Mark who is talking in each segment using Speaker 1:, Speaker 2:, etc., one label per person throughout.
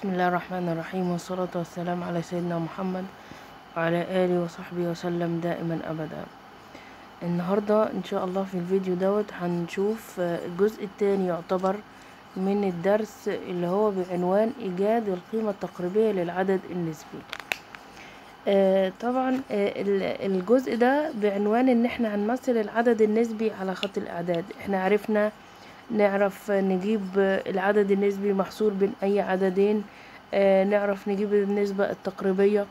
Speaker 1: الله الرحمن الرحيم والصلاة والسلام على سيدنا محمد وعلى آله وصحبه وسلم دائما أبدا النهاردة إن شاء الله في الفيديو دوت هنشوف الجزء الثاني يعتبر من الدرس اللي هو بعنوان إيجاد القيمة التقريبية للعدد النسبي آه طبعا آه الجزء ده بعنوان ان احنا هنمثل العدد النسبي على خط الاعداد احنا عرفنا نعرف نجيب العدد النسبي محصور بين اي عددين آه نعرف نجيب النسبة التقريبية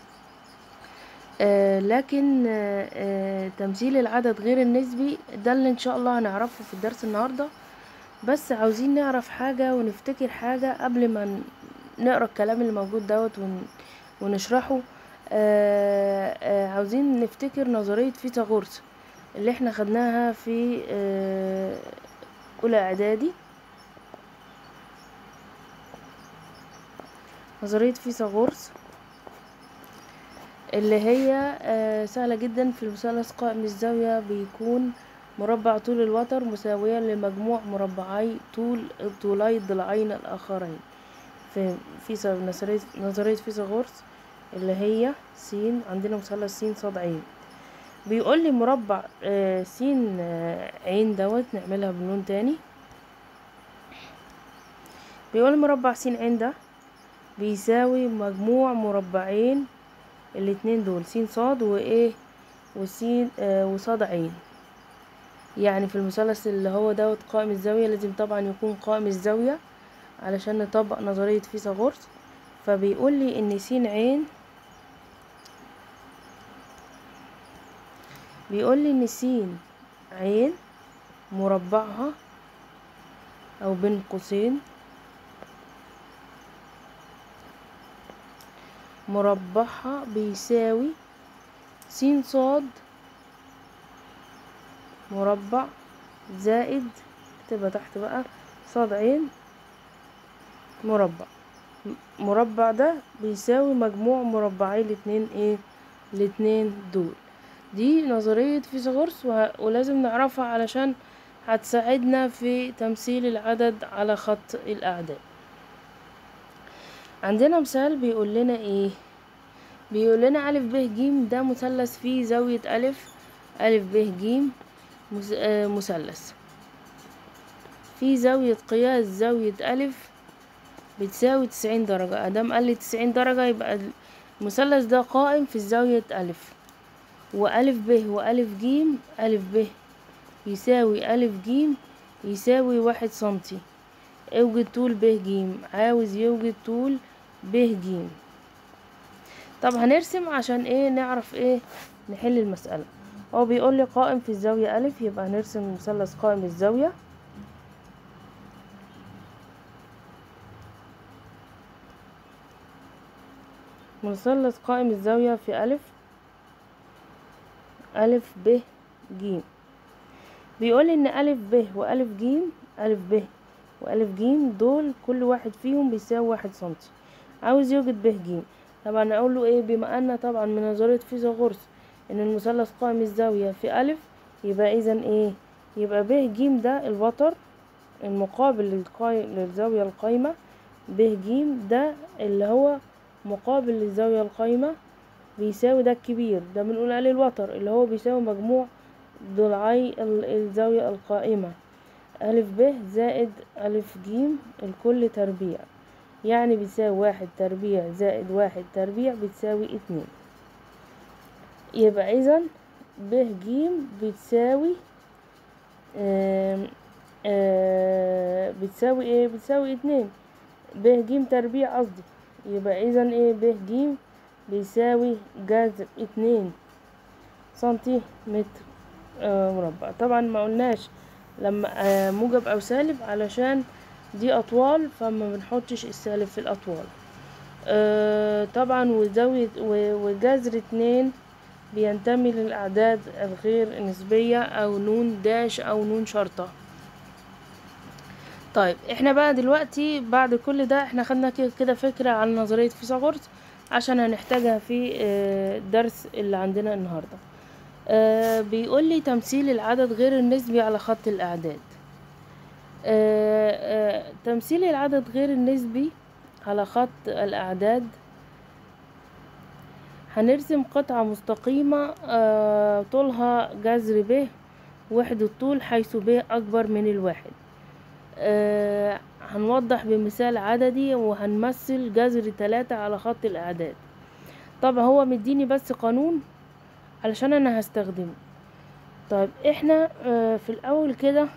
Speaker 1: آه لكن آه آه تمثيل العدد غير النسبي ده اللي ان شاء الله هنعرفه في الدرس النهاردة بس عاوزين نعرف حاجة ونفتكر حاجة قبل ما نقرا الكلام اللي موجود دوت ونشرحه آه آه عاوزين نفتكر نظرية فيثاغورس اللي احنا خدناها في آه اولى اعدادي نظرية فيثاغورس اللي هي آه سهلة جدا في المثلث قائم الزاوية بيكون مربع طول الوتر مساويا لمجموع مربعي طول طولي الضلعين الاخرين في في نظرية نظرية فيثاغورس اللي هي س عندنا مثلث س ص ع بيقول لي مربع آه س آه عين دوت نعملها بلون تاني بيقول مربع س عين ده بيساوي مجموع مربعين الاتنين دول س صاد وايه وس آه وصاد عين يعني في المثلث اللي هو دوت قائم الزاوية لازم طبعا يكون قائم الزاوية علشان نطبق نظرية فيثاغورس فبيقول لي ان س عين بيقول لي ان س عين مربعها او بين قوسين مربعها بيساوي س صاد مربع زائد تبقى تحت بقى صاد عين مربع مربع ده بيساوي مجموع مربعي الاتنين ايه الاتنين دول دي نظرية فيثاغورس ولازم نعرفها علشان هتساعدنا في تمثيل العدد على خط الأعداد عندنا مثال بيقول لنا ايه بيقول لنا ألف ب ج ده مثلث فيه زاوية ألف ألف ب ج مثلث في زاوية قياس زاوية ألف بتساوي تسعين درجة أدام قال لي تسعين درجة يبقى المثلث ده قائم في زاوية ألف وألف ب وألف ج ألف ب يساوي ألف ج يساوي واحد سنتي اوجد طول ب ج عاوز يوجد طول ب ج طب هنرسم عشان ايه نعرف ايه نحل المسألة هو بيقول لي قائم في الزاوية ألف يبقى هنرسم مثلث قائم الزاوية مثلث قائم الزاوية في ألف ألف ب ج بيقول إن ألف ب وألف ج ألف ب وألف ج دول كل واحد فيهم بيساوي واحد سنتي عاوز يوجد ب ج طبعا أقول له إيه بما أن طبعا من نظرية فيثاغورس إن المثلث قائم الزاوية في ألف يبقى إذا إيه يبقى ب ج ده الوتر المقابل للقايم للزاوية القايمة ب ج ده اللي هو مقابل للزاوية القايمة بيساوي ده الكبير ده بنقول عليه الوتر اللي هو بيساوي مجموع ضلعي الزاوية القائمة ألف ب زائد ألف ج الكل تربيع يعني بيساوي واحد تربيع زائد واحد تربيع بتساوي اتنين يبقى إذا ب ج بتساوي آآ آآ بتساوي ايه بتساوي اتنين ب ج تربيع قصدي يبقى اذا ايه ب ج بيساوي جذر اتنين سنتي متر آه مربع طبعا ما قلناش لما آه موجب او سالب علشان دي اطوال فما بنحطش السالب في الاطوال آه طبعا وزاوية وجذر اتنين بينتمي للاعداد الغير نسبية او نون داش او نون شرطة طيب احنا بقى دلوقتي بعد كل ده احنا خدنا كده فكرة عن نظرية فيثاغورس عشان هنحتاجها في الدرس اللي عندنا النهاردة بيقول لي تمثيل العدد غير النسبي على خط الأعداد تمثيل العدد غير النسبي على خط الأعداد هنرسم قطعة مستقيمة آه، طولها جذر ب وحدة طول حيث ب أكبر من الواحد آه، هنوضح بمثال عددي وهنمثل جذر تلاتة على خط الأعداد طبعا هو مديني بس قانون علشان أنا هستخدمه طيب احنا آه، في الأول كده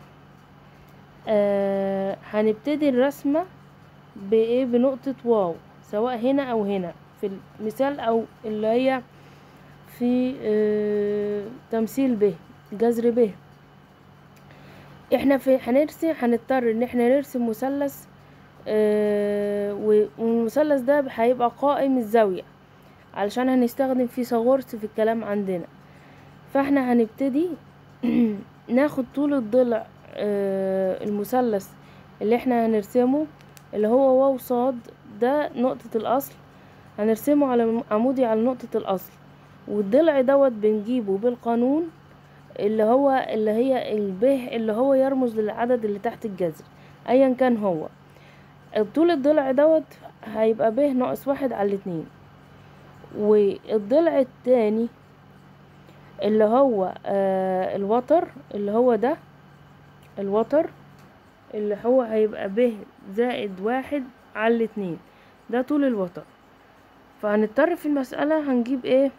Speaker 1: آه، هنبتدي الرسمة بإيه بنقطة واو سواء هنا أو هنا في المثال أو اللي هي في آه، تمثيل ب جذر ب احنا في هنرسم هنضطر ان احنا نرسم مثلث آه، و- والمثلث ده هيبقى قائم الزاوية علشان هنستخدم فيه صغرس في الكلام عندنا فاحنا هنبتدي ناخد طول الضلع آه، المثلث اللي احنا هنرسمه اللي هو واو صاد ده نقطة الأصل هنرسمه على عمودي على نقطة الأصل والضلع دوت بنجيبه بالقانون اللي هو اللي هي الب اللي هو يرمز للعدد اللي تحت الجذر ايا كان هو طول الضلع دوت هيبقى ب ناقص واحد على الاتنين والضلع التاني اللي هو آه الوتر اللي هو ده الوتر اللي هو هيبقى ب زائد واحد على الاتنين ده طول الوتر فهنضطر في المسألة هنجيب ايه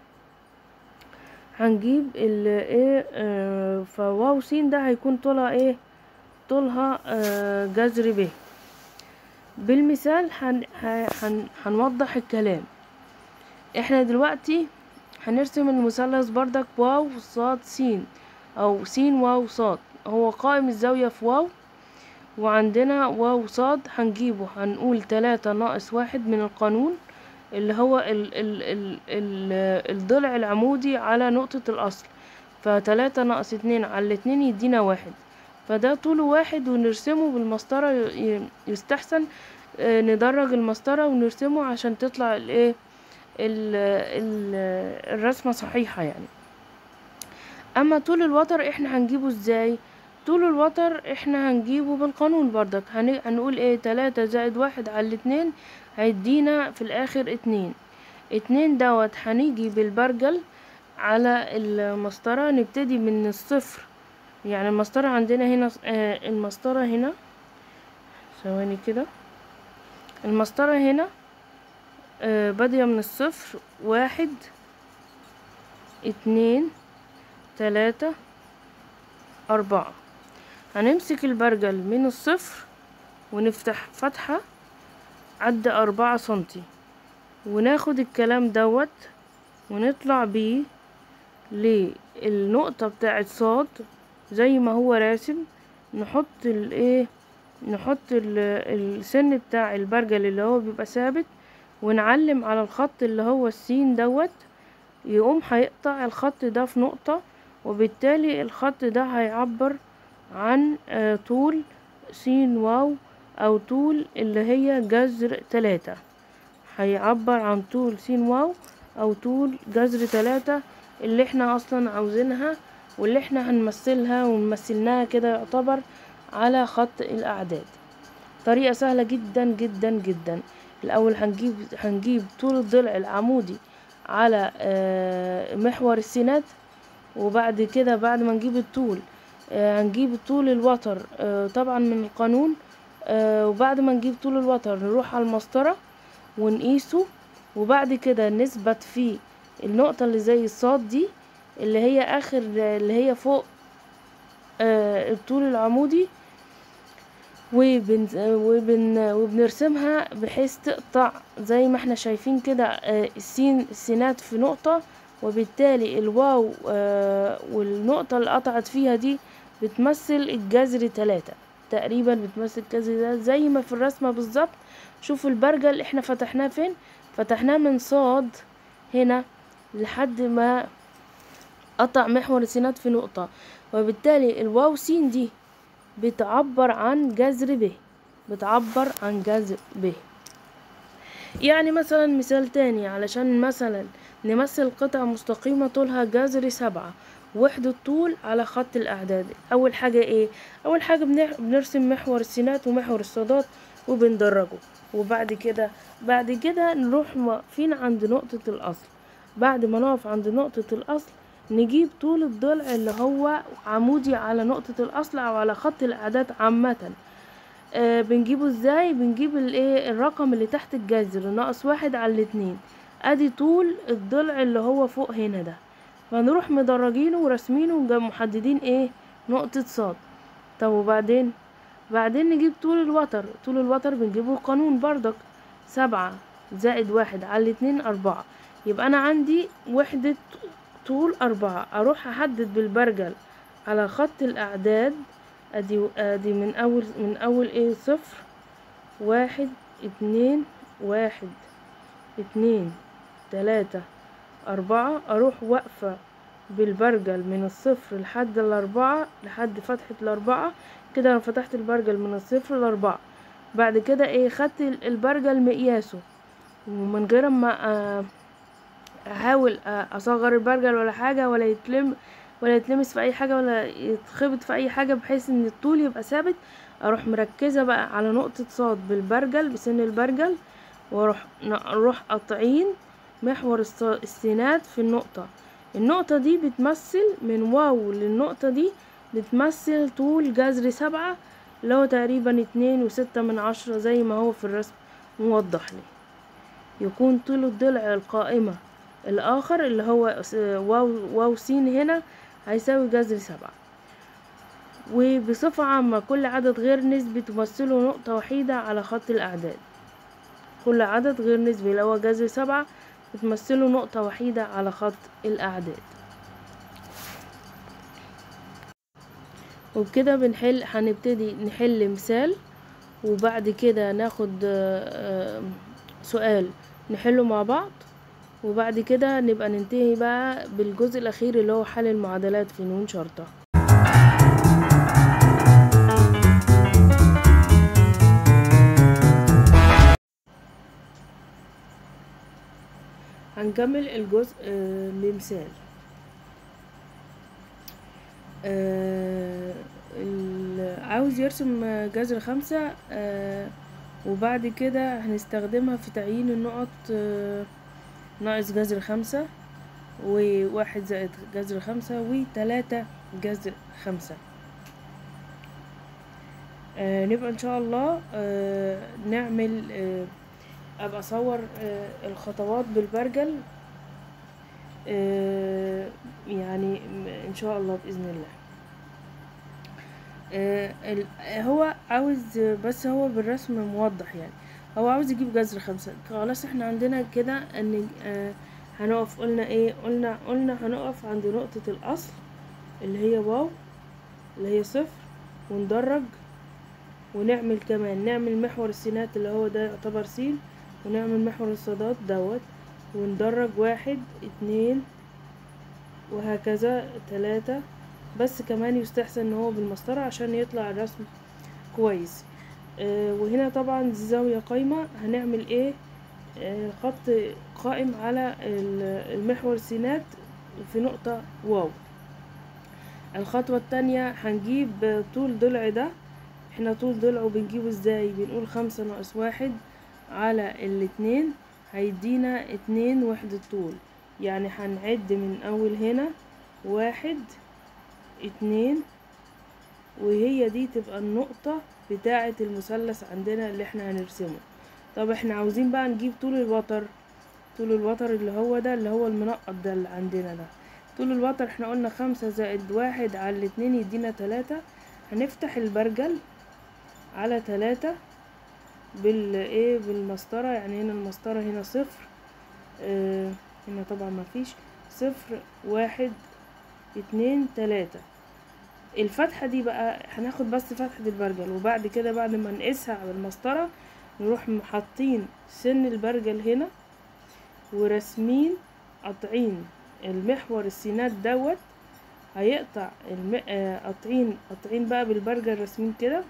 Speaker 1: هنجيب ال ايه آه فواو س ده هيكون طولها ايه طولها آه جذر ب بالمثال هن هن هنوضح الكلام احنا دلوقتي هنرسم المثلث بردك واو صاد س او س واو صاد هو قائم الزاوية في واو وعندنا واو صاد هنجيبه هنقول تلاتة ناقص واحد من القانون اللي هو ال ال ال ال الضلع العمودي على نقطة الأصل فتلاتة ناقص اتنين على الاتنين يدينا واحد فده طوله واحد ونرسمه بالمسطرة ي- ي- يستحسن آه، ندرج المسطرة ونرسمه عشان تطلع الايه ال- ال- الرسمة صحيحة يعني اما طول الوتر احنا هنجيبه ازاي طول الوتر احنا هنجيبه بالقانون بردك هن- هنقول ايه تلاتة زائد واحد على الاتنين هيدينا في الاخر اتنين اتنين دوت هنيجي بالبرجل على المسطرة نبتدي من الصفر يعني المسطرة عندنا هنا آه المسطرة هنا ثواني كده المسطرة هنا آه بادية من الصفر واحد اتنين تلاتة أربعة هنمسك البرجل من الصفر ونفتح فتحة عد أربعة سنتي وناخد الكلام دوت ونطلع بيه للنقطة بتاعت صاد زي ما هو راسم نحط الايه نحط ال- السن بتاع البرجل اللي هو بيبقى ثابت ونعلم على الخط اللي هو السين دوت يقوم هيقطع الخط ده في نقطة وبالتالي الخط ده هيعبر عن آه، طول سين واو أو طول اللي هي جذر تلاتة هيعبر عن طول سين واو أو طول جذر تلاتة اللي احنا أصلا عاوزينها واللي احنا هنمثلها ومثلناها كده يعتبر على خط الأعداد طريقة سهلة جدا جدا جدا الأول هنجيب هنجيب طول الضلع العمودي على آه، محور السينات وبعد كده بعد ما نجيب الطول آه، هنجيب طول الوتر آه، طبعا من القانون آه، وبعد ما نجيب طول الوتر نروح على المسطرة ونقيسه وبعد كده نثبت فيه النقطة اللي زي الصاد دي اللي هي آخر اللي هي فوق آه، الطول العمودي وبن وبن وبنرسمها بحيث تقطع زي ما احنا شايفين كده آه، السين السينات في نقطة وبالتالي الواو آه، والنقطة اللي قطعت فيها دي بتمثل الجذر تلاتة تقريبا بتمثل الجذر ده زي ما في الرسمة بالظبط شوفوا البرجل احنا فتحناه فين فتحناه من صاد هنا لحد ما قطع محور السينات في نقطة وبالتالي الواو سين دي بتعبر عن جذر ب بتعبر عن جذر ب يعني مثلا مثال تاني علشان مثلا نمثل قطعة مستقيمة طولها جذر سبعة وحدة طول على خط الأعداد أول حاجة إيه؟ أول حاجة بنح- بنرسم محور السينات ومحور الصادات وبندرجه وبعد كده بعد كده نروح واقفين عند نقطة الأصل بعد ما نقف عند نقطة الأصل نجيب طول الضلع اللي هو عمودي على نقطة الأصل أو على خط الأعداد عامة آه بنجيبه ازاي بنجيب الايه الرقم اللي تحت الجذر ناقص واحد على الاتنين ادي طول الضلع اللي هو فوق هنا ده فنروح مدرجينه ورسمينه ومحددين ايه نقطة صاد طب وبعدين بعدين نجيب طول الوتر طول الوتر بنجيبه قانون بردك سبعة زائد واحد على الاتنين أربعة يبقى أنا عندي وحدة طول أربعة أروح أحدد بالبرجل على خط الأعداد أدي أدي من أول من أول إيه صفر واحد اتنين واحد اتنين تلاتة أربعة أروح واقفة بالبرجل من الصفر لحد الأربعة لحد فتحة الأربعة كده أنا فتحت البرجل من الصفر لأربعة بعد كده إيه خدت البرجل مقياسه ومن غير ما آه احاول اصغر البرجل ولا حاجه ولا يتلم ولا يتلمس في اي حاجه ولا يتخبط في اي حاجه بحيث ان الطول يبقى ثابت اروح مركزه بقى على نقطه صاد بالبرجل بسن البرجل واروح نروح قاطعين محور السينات في النقطه النقطه دي بتمثل من واو للنقطه دي بتمثل طول جذر سبعة اللي هو تقريبا اتنين وستة من عشرة زي ما هو في الرسم موضح لي يكون طول الضلع القائمة الآخر اللي هو واو, واو س هنا هيساوي جذر سبعة وبصفة عامة كل عدد غير نسبي تمثله نقطة وحيدة على خط الأعداد كل عدد غير نسبي اللي هو جذر سبعة بتمثله نقطة وحيدة على خط الأعداد وبكده بنحل هنبتدي نحل مثال وبعد كده ناخد سؤال نحله مع بعض وبعد كده نبقى ننتهي بقى بالجزء الأخير اللي هو حل المعادلات في نون شرطة هنكمل الجزء بمثال عاوز يرسم جذر خمسة وبعد كده هنستخدمها في تعيين النقط ناقص جذر خمسة وواحد زائد جذر خمسة وتلاتة جذر خمسة آه نبقى ان شاء الله آه نعمل آه ابقى اصور آه الخطوات بالبرجل آه يعني ان شاء الله باذن الله آه هو عاوز بس هو بالرسم موضح يعني هو عاوز يجيب جذر خمسة خلاص احنا عندنا كده ان آه هنقف قلنا ايه قلنا قلنا هنقف عند نقطة الاصل اللي هي واو اللي هي صفر وندرج ونعمل كمان نعمل محور السينات اللي هو ده يعتبر سين ونعمل محور الصادات دوت وندرج واحد اتنين وهكذا تلاتة بس كمان يستحسن ان هو بالمسطرة عشان يطلع الرسم كويس آه وهنا طبعا زاوية قايمة هنعمل ايه آه خط قائم على المحور سينات في نقطة واو الخطوة التانية هنجيب طول ضلع ده احنا طول ضلعه بنجيبه ازاي بنقول خمسة ناقص واحد على الاتنين هيدينا اتنين وحدة طول يعني هنعد من اول هنا واحد اتنين وهي دي تبقى النقطة بتاعة المثلث عندنا اللي احنا هنرسمه طب احنا عاوزين بقى نجيب طول الوتر طول الوتر اللي هو ده اللي هو المنقط ده اللي عندنا ده طول الوتر احنا قلنا خمسة زائد واحد على الاتنين يدينا تلاتة هنفتح البرجل على تلاتة بال ايه بالمسطرة يعني هنا المسطرة هنا صفر اه هنا طبعا مفيش صفر واحد اتنين تلاتة الفتحة دي بقى هناخد بس فتحة البرجل وبعد كده بعد ما نقيسها على المسطرة نروح حاطين سن البرجل هنا ورسمين قاطعين المحور السينات دوت هيقطع الم... قاطعين قاطعين بقى بالبرجل راسمين كده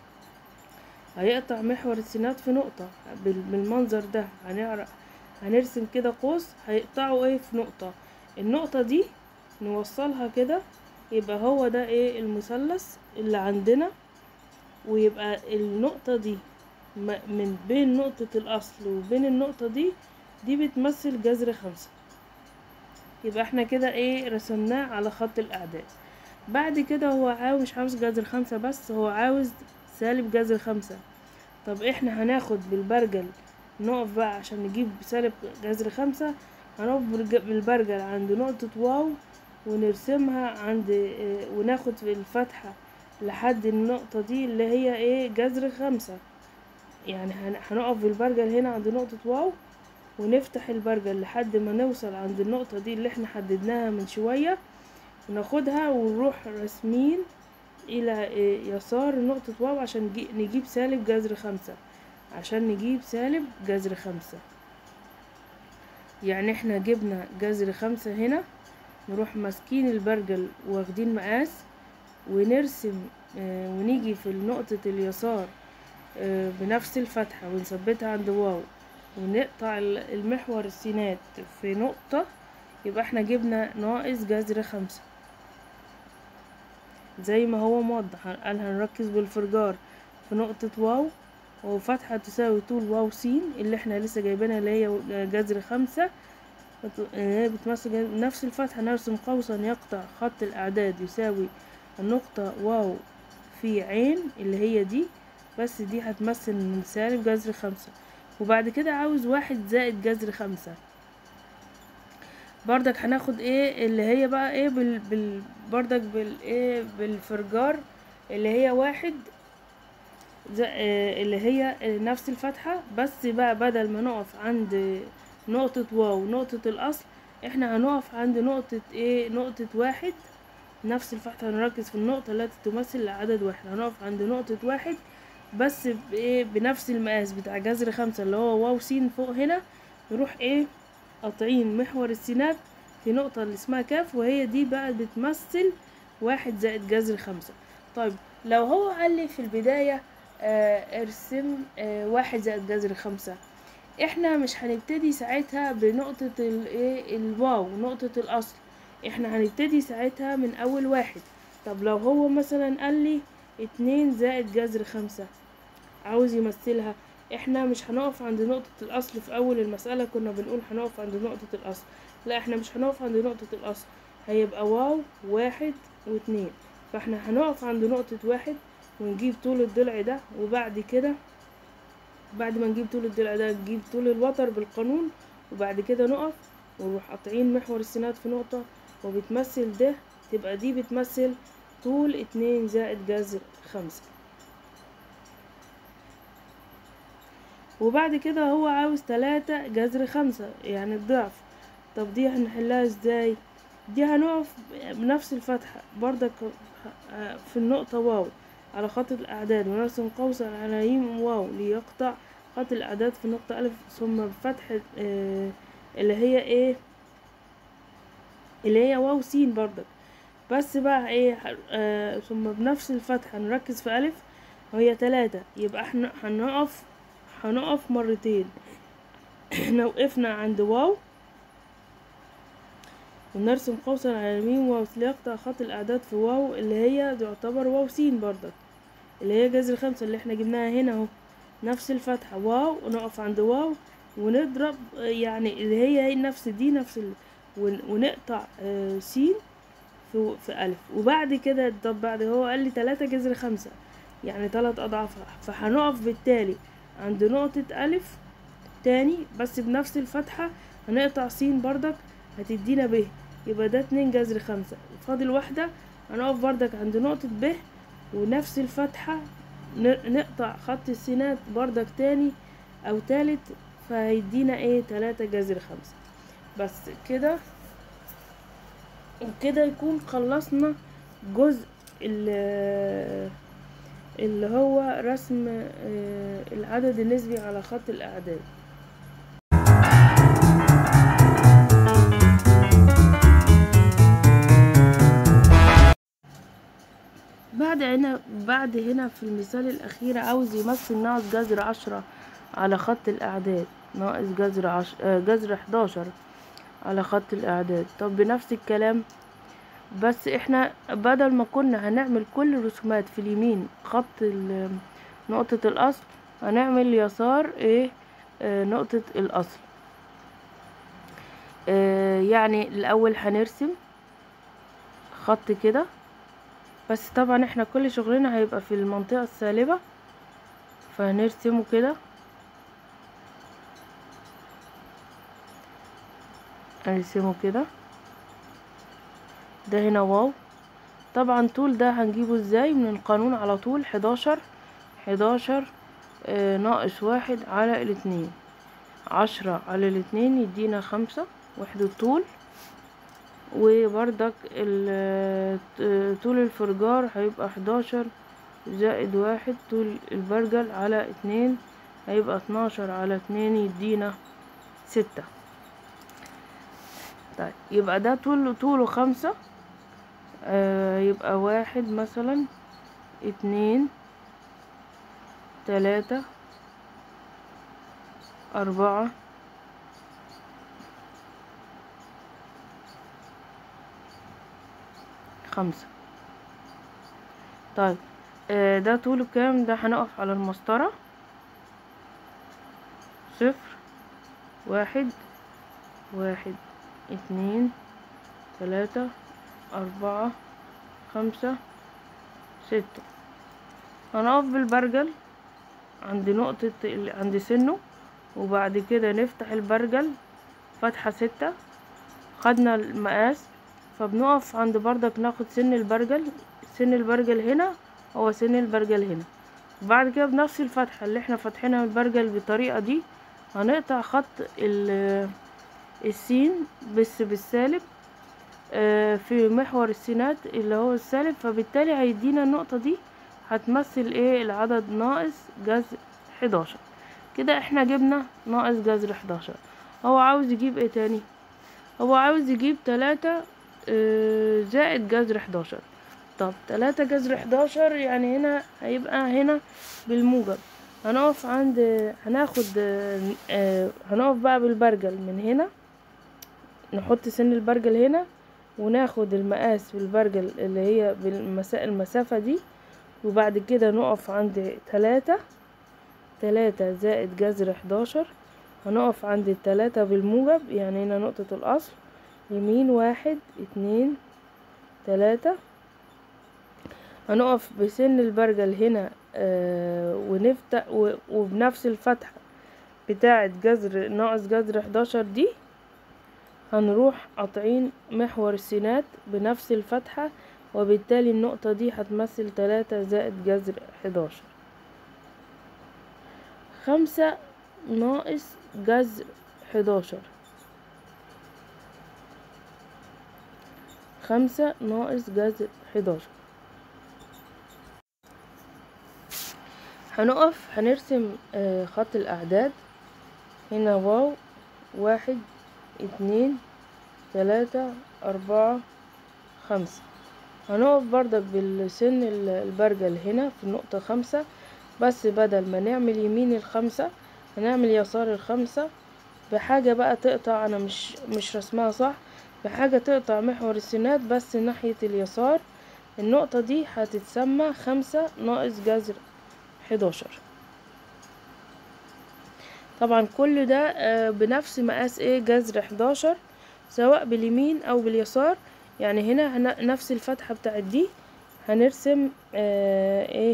Speaker 1: هيقطع محور السينات في نقطة بالمنظر ده هنعرف هنرسم كده قوس هيقطعوا ايه في نقطة النقطة دي نوصلها كده يبقى هو ده ايه المثلث اللي عندنا ويبقى النقطة دي م- من بين نقطة الأصل وبين النقطة دي دي بتمثل جذر خمسة يبقى احنا كده ايه رسمناه على خط الأعداد بعد كده هو عاوز مش عاوز جذر خمسة بس هو عاوز سالب جذر خمسة طب احنا هناخد بالبرجل نقف بقى عشان نجيب سالب جذر خمسة هنقف بالج- بالبرجل عند نقطة واو ونرسمها عند اه، وناخد في الفتحة لحد النقطة دي اللي هي ايه جذر خمسة يعني هن- هنقف بالبرجل هنا عند نقطة واو ونفتح البرجل لحد ما نوصل عند النقطة دي اللي احنا حددناها من شوية وناخدها ونروح راسمين إلى إيه، يسار نقطة واو عشان نجي- نجيب سالب جذر خمسة عشان نجيب سالب جذر خمسة يعني احنا جبنا جذر خمسة هنا نروح ماسكين البرجل واخدين مقاس ونرسم آه، ونيجي في نقطة اليسار آه، بنفس الفتحة ونثبتها عند واو ونقطع ال- المحور السينات في نقطة يبقى احنا جبنا ناقص جذر خمسة زي ما هو موضح قال هنركز بالفرجار في نقطة واو وفتحة تساوي طول واو س اللي احنا لسه جايبينها اللي هي جذر خمسة بت- آه، بتمثل جذر- نفس الفتحة نرسم قوسا يقطع خط الأعداد يساوي النقطة واو في عين اللي هي دي بس دي هتمثل من سالب جذر خمسة وبعد كده عاوز واحد زائد جذر خمسة بردك هناخد ايه اللي هي بقى ايه بال, بال بردك بال ايه بالفرجار اللي هي واحد زي آه، اللي هي نفس الفتحة بس بقى بدل ما نقف عند نقطة واو نقطة الأصل احنا هنقف عند نقطة ايه نقطة واحد نفس الفتحة هنركز في النقطة التي تمثل عدد واحد هنقف عند نقطة واحد بس بايه بنفس المقاس بتاع جذر خمسة اللي هو واو س فوق هنا نروح ايه قاطعين محور السينات في نقطة اللي اسمها كاف وهي دي بقى بتمثل واحد زائد جذر خمسة طيب لو هو قال لي في البداية آه ارسم آه واحد زائد جذر خمسة احنا مش هنبتدي ساعتها بنقطة الايه الواو نقطة الأصل احنا هنبتدي ساعتها من أول واحد طب لو هو مثلا قال لي اتنين زائد جذر خمسة عاوز يمثلها احنا مش هنقف عند نقطة الأصل في أول المسألة كنا بنقول هنقف عند نقطة الأصل لا احنا مش هنقف عند نقطة الأصل هيبقى واو واحد واتنين فاحنا هنقف عند نقطة واحد ونجيب طول الضلع ده وبعد كده بعد ما نجيب طول الضلع ده نجيب طول الوتر بالقانون وبعد كده نقف ونروح قاطعين محور السينات في نقطة وبتمثل ده تبقى دي بتمثل طول اتنين زائد جذر خمسة وبعد كده هو عاوز تلاتة جذر خمسة يعني الضعف طب دي هنحلها ازاي دي هنقف بنفس الفتحة برضك في النقطة واو على خط الأعداد ونرسم قوسا على يمين واو ليقطع خط الأعداد في نقطة ألف ثم بفتحة آه اللي هي ايه اللي هي واو س برضك بس بقى ايه آه ثم بنفس الفتحة نركز في ألف وهي تلاتة يبقى احنا هنقف هنقف مرتين احنا وقفنا عند واو ونرسم قوسا على اليمين واو ليقطع خط الأعداد في واو اللي هي تعتبر واو س برضك اللي هي جذر خمسة اللي احنا جبناها هنا اهو نفس الفتحة واو ونقف عند واو ونضرب يعني اللي هي هي نفس دي نفس ال... ونقطع آه س في, في ألف وبعد كده طب بعد هو قال لي تلاتة جذر خمسة يعني تلات أضعافها فهنقف بالتالي عند نقطة ألف تاني بس بنفس الفتحة هنقطع س بردك هتدينا ب يبقى ده اتنين جذر خمسة فاضل واحدة هنقف بردك عند نقطة ب ونفس الفتحة نقطع خط السينات بردك تاني أو تالت فهيدينا ايه تلاتة جذر خمسة بس كده وكده يكون خلصنا جزء اللي هو رسم العدد النسبي على خط الأعداد بعد هنا بعد هنا في المثال الأخير عاوز يمثل ناقص جذر عشرة على خط الأعداد ناقص جذر عش... جذر حداشر على خط الأعداد طب بنفس الكلام بس احنا بدل ما كنا هنعمل كل الرسومات في اليمين خط نقطة الأصل هنعمل يسار ايه آه نقطة الاصل آه يعني الاول هنرسم خط كده بس طبعا احنا كل شغلنا هيبقى في المنطقة السالبة فهنرسمه كده هنرسمه كده ده هنا واو طبعا طول ده هنجيبه ازاي من القانون على طول حداشر حداشر آه ناقص واحد على الاتنين عشرة على الاتنين يدينا خمسة وحدة طول وبردك طول الفرجار هيبقى حداشر زائد واحد طول البرجل على اتنين هيبقى اتناشر على اتنين يدينا ستة طيب يبقى ده طول طوله خمسة آه يبقى واحد مثلا اتنين تلاتة أربعة خمسة طيب آه ده طوله كام ده هنقف على المسطرة صفر واحد واحد اتنين تلاتة أربعة خمسة ستة هنقف بالبرجل عند نقطة عند سنه وبعد كده نفتح البرجل فتحة ستة خدنا المقاس فبنقف عند بردك ناخد سن البرجل سن البرجل هنا هو سن البرجل هنا بعد كده بنفس الفتحة اللي احنا فاتحينها البرجل بالطريقة دي هنقطع خط السين بس بالسالب في محور السينات اللي هو السالب فبالتالي هيدينا النقطة دي هتمثل ايه العدد ناقص جذر حداشر كده احنا جبنا ناقص جذر حداشر هو عاوز يجيب ايه تاني هو عاوز يجيب تلاتة اه زائد جذر حداشر طب تلاتة جذر حداشر يعني هنا هيبقى هنا بالموجب هنقف عند هناخد اه هنقف بقى بالبرجل من هنا نحط سن البرجل هنا وناخد المقاس بالبرجل اللي هي بالمسافة دي وبعد كده نقف عند تلاتة تلاتة زائد جذر حداشر هنقف عند التلاتة بالموجب يعني هنا نقطة الأصل يمين واحد اتنين تلاتة هنقف بسن البرجل هنا آه ونفتح وبنفس الفتحة بتاعة جذر ناقص جذر حداشر دي هنروح قاطعين محور السينات بنفس الفتحة وبالتالي النقطة دي هتمثل تلاتة زائد جذر حداشر خمسة ناقص جذر حداشر خمسة ناقص جذر حداشر هنقف هنرسم آه خط الأعداد هنا واو واحد اتنين تلاتة أربعة خمسة هنقف بردك بالسن البرجل هنا في النقطة خمسة بس بدل ما نعمل يمين الخمسة هنعمل يسار الخمسة بحاجة بقى تقطع أنا مش مش رسمها صح بحاجة تقطع محور السينات بس ناحية اليسار النقطة دي هتتسمى خمسة ناقص جذر حداشر طبعا كل ده بنفس مقاس ايه جذر حداشر سواء باليمين او باليسار يعني هنا نفس الفتحة بتاعت دي هنرسم آه ايه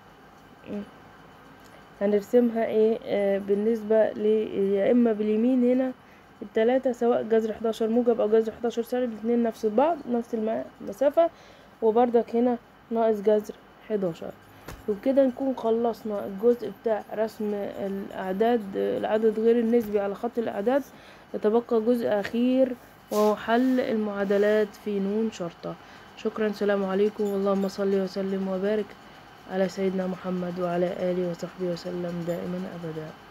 Speaker 1: هنرسمها ايه آه بالنسبة ل يا اما باليمين هنا التلاتة سواء جذر حداشر موجب او جذر حداشر سالب الاتنين نفس بعض نفس المسافة وبردك هنا ناقص جذر حداشر وبكده نكون خلصنا الجزء بتاع رسم الأعداد العدد غير النسبي على خط الأعداد يتبقى جزء أخير وهو حل المعادلات في نون شرطة شكرا سلام عليكم اللهم صل وسلم وبارك على سيدنا محمد وعلى آله وصحبه وسلم دائما أبدا